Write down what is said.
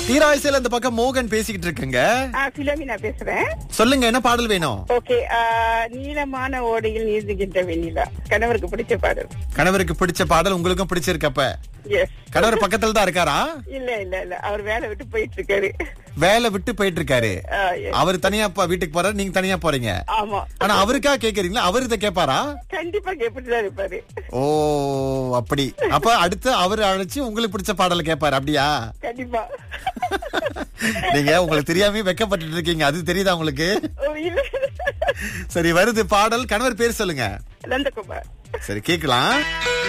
தீராய்சையில இந்த பக்கம் மோகன் பேசிக்கிட்டு இருக்குங்க பிலோமினா பேசுறேன் சொல்லுங்க என்ன பாடல் வேணும் ஓகே நீளமான ஓடையில் நீந்துகின்ற வெண்ணிலா கணவருக்கு பிடிச்ச பாடல் கணவருக்கு பிடிச்ச பாடல் உங்களுக்கும் பிடிச்சிருக்கப்ப எஸ் கணவர் பக்கத்துல தான் இருக்காரா இல்ல இல்ல இல்ல அவர் வேலை விட்டு போயிட்டு இருக்காரு வேலை விட்டு போயிட்டு இருக்காரு ஆ, yes. அவர் தனியா ப- வீட்டுக்கு போறாரு நீங்க தனியா போறீங்க ஆமா ஆனா அவருக்கா கேக்குறீங்களா அவர் இதை கேட்பாரா கண்டிப்பா கேட்டுதான் இருப்பாரு ஓ அப்படி அப்ப அடுத்து அவர் அழைச்சு உங்களுக்கு பிடிச்ச பாடலை கேட்பாரு அப்படியா கண்டிப்பா நீங்க உங்களுக்கு தெரியாம வெக்கப்பட்டு இருக்கீங்க அது தெரியுதா உங்களுக்கு ஓ, இல்ல சரி வருது பாடல் கணவர் பேர் சொல்லுங்க நந்தகுமார் சரி கேக்கலாம்